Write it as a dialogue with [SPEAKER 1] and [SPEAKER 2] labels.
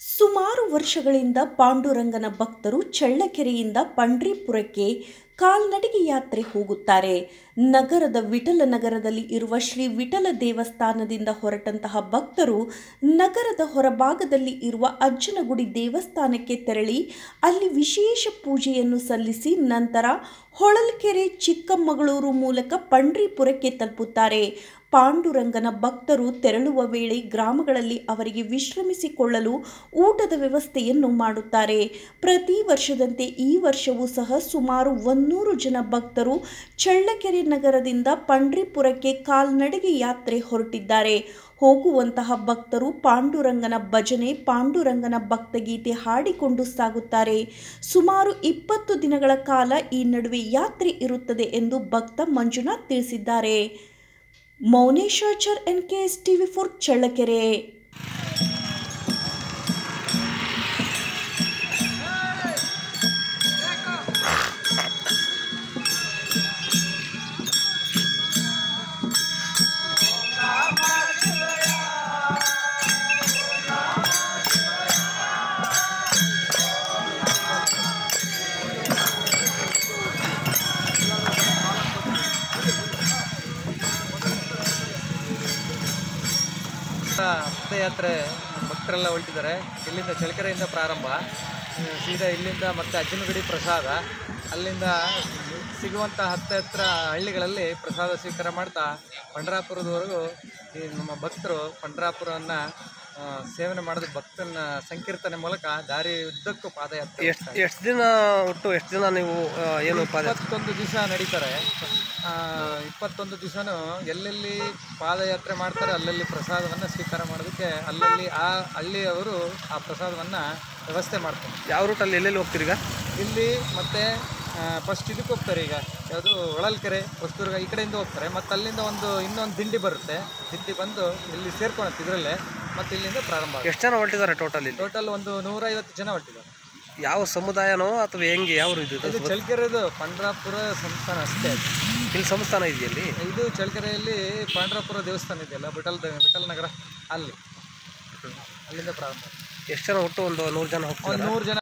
[SPEAKER 1] ಸುಮಾರು ವರ್ಷಗಳಿಂದ ಪಾಂಡುರಂಗನ ಭಕ್ತರು ಚಳ್ಳಕೆರೆಯಿಂದ ಪಂಡ್ರೀಪುರಕ್ಕೆ ಕಾಲ್ನಡಿಗೆ ಯಾತ್ರೆ ಹೋಗುತ್ತಾರೆ ನಗರದ ವಿಠಲ ನಗರದಲ್ಲಿ ಇರುವ ಶ್ರೀ ವಿಠಲ ದೇವಸ್ಥಾನದಿಂದ ಹೊರಟಂತಹ ಭಕ್ತರು ನಗರದ ಹೊರಭಾಗದಲ್ಲಿ ಇರುವ ಅಜ್ಜನಗುಡಿ ದೇವಸ್ಥಾನಕ್ಕೆ ತೆರಳಿ ಅಲ್ಲಿ ವಿಶೇಷ ಪೂಜೆಯನ್ನು ಸಲ್ಲಿಸಿ ನಂತರ ಹೊಳಲ್ಕೆರೆ ಚಿಕ್ಕಮಗಳೂರು ಮೂಲಕ ಪಂಡ್ರೀಪುರಕ್ಕೆ ತಲುಪುತ್ತಾರೆ ಪಾಂಡುರಂಗನ ಭಕ್ತರು ತೆರಳುವ ವೇಳೆ ಗ್ರಾಮಗಳಲ್ಲಿ ಅವರಿಗೆ ವಿಶ್ರಮಿಸಿಕೊಳ್ಳಲು ಊಟದ ವ್ಯವಸ್ಥೆಯನ್ನು ಮಾಡುತ್ತಾರೆ ಪ್ರತಿ ವರ್ಷದಂತೆ ಈ ವರ್ಷವೂ ಸಹ ಸುಮಾರು ಒಂದೂರು ಜನ ಭಕ್ತರು ಚಳ್ಳಕೆರೆ ನಗರದಿಂದ ಪಂಡ್ರೀಪುರಕ್ಕೆ ಕಾಲ್ನಡಿಗೆ ಯಾತ್ರೆ ಹೊರಟಿದ್ದಾರೆ ಹೋಗುವಂತಹ ಭಕ್ತರು ಪಾಂಡುರಂಗನ ಭಜನೆ ಪಾಂಡುರಂಗನ ಭಕ್ತಗೀತೆ ಹಾಡಿಕೊಂಡು ಸಾಗುತ್ತಾರೆ ಸುಮಾರು ಇಪ್ಪತ್ತು ದಿನಗಳ ಕಾಲ ಈ ನಡುವೆ ಯಾತ್ರೆ ಇರುತ್ತದೆ ಎಂದು ಭಕ್ತ ಮಂಜುನಾಥ್ ತಿಳಿಸಿದ್ದಾರೆ Mouneshachar N K S TV four Challakere
[SPEAKER 2] ರಥಯಾತ್ರೆ ಭಕ್ತರೆಲ್ಲ ಹೊರಟಿದ್ದಾರೆ ಇಲ್ಲಿಂದ ಚಳ್ಳಕೆರೆಯಿಂದ ಪ್ರಾರಂಭ ಹ್ಮ್, ಸೀದಾ ಇಲ್ಲಿಂದ ಮತ್ತೆ ಅಜ್ಜನಗುಡಿ ಪ್ರಸಾದ ಅಲ್ಲಿಂದ ಸಿಗುವಂಥ ಹತ್ತ ಹತ್ರ ಹಳ್ಳಿಗಳಲ್ಲಿ ಪ್ರಸಾದ ಸ್ವೀಕಾರ ಮಾಡ್ತಾ ಪಂಡ್ರಾಪುರದವರೆಗೂ ಈ ನಮ್ಮ ಭಕ್ತರು ಪಂಡ್ರಾಪುರವನ್ನು ಸೇವನೆ ಮಾಡೋದು ಭಕ್ತನ ಸಂಕೀರ್ತನೆ ಮೂಲಕ ದಾರಿ ಉದ್ದಕ್ಕೂ ಪಾದಯಾತ್ರೆ
[SPEAKER 3] ಎಷ್ಟು ಎಷ್ಟು ದಿನ ಒಟ್ಟು ಎಷ್ಟು ದಿನ ನೀವು ಆ, ಏನು ಪಾದ
[SPEAKER 2] ಇಪ್ಪತ್ತೊಂದು ದಿವಸ ನಡೀತಾರೆ ಆ, ಇಪ್ಪತ್ತೊಂದು ದಿವಸನೂ ಎಲ್ಲೆಲ್ಲಿ ಪಾದಯಾತ್ರೆ ಮಾಡ್ತಾರೆ ಅಲ್ಲಲ್ಲಿ ಪ್ರಸಾದವನ್ನು ಸ್ವೀಕಾರ ಮಾಡೋದಕ್ಕೆ ಅಲ್ಲಲ್ಲಿ ಆ ಹಳ್ಳಿಯವರು ಆ ಪ್ರಸಾದವನ್ನು ವ್ಯವಸ್ಥೆ ಮಾಡ್ತಾರೆ
[SPEAKER 3] ಯಾವ ರೂಟಲ್ಲಿ ಎಲ್ಲೆಲ್ಲಿ ಹೋಗ್ತೀರಿ ಈಗ
[SPEAKER 2] ಇಲ್ಲಿ ಮತ್ತೆ ಫಸ್ಟ್ ಇದಕ್ಕೆ ಹೋಗ್ತಾರೆ ಈಗ ಯಾವುದು ಹೊಳಲ್ಕೆರೆ ಹೊಸದುರ್ಗ ಈ ಕಡೆಯಿಂದ ಹೋಗ್ತಾರೆ ಮತ್ತು ಅಲ್ಲಿಂದ ಒಂದು ಇನ್ನೊಂದು ದಿಂಡಿ ಬರುತ್ತೆ ದಿಂಡಿ ಬಂದು ಇಲ್ಲಿ ಸೇರ್ಕೊಳತ್ತೆ ಇದರಲ್ಲೇ ಮತ್ತು ಇಲ್ಲಿಂದ ಪ್ರಾರಂಭ ಆಗುತ್ತೆ
[SPEAKER 3] ಎಷ್ಟು ಜನ ಹೊರಟಿದ್ದಾರೆ ಟೋಟಲ್ ಇಲ್ಲಿ
[SPEAKER 2] ಟೋಟಲ್ ಒಂದು ನೂರೈವತ್ತು ಜನ ಹೊರಟಿದ್ದಾರೆ
[SPEAKER 3] ಯಾವ ಸಮುದಾಯನೋ ಅಥವಾ ಹೆಂಗೆ ಯಾವ ಇದು
[SPEAKER 2] ಇದು ಚಳ್ಳಕೆರೆದು ಪಂಡ್ರಾಪುರ ಸಂಸ್ಥಾನ ಅಷ್ಟೇ ಅದು.
[SPEAKER 3] ಇಲ್ಲಿ ಸಂಸ್ಥಾನ ಇದೆಯಲ್ಲಿ
[SPEAKER 2] ಇದು ಚಳ್ಳಕೆರೆಯಲ್ಲಿ ಪಾಂಡ್ರಾಪುರ ದೇವಸ್ಥಾನ ಇದೆಯಲ್ಲ ವಿಠಲ್ ವಿಠಲ್ ನಗರ ಅಲ್ಲಿ ಅಲ್ಲಿಂದ ಪ್ರಾರಂಭ
[SPEAKER 3] ಎಷ್ಟು ಜನ ಒಟ್ಟು ಒಂದು ನೂರು ಜನ ಹೋಗ್ತಾರೆ
[SPEAKER 2] ಒಂದು ನೂರು ಜನ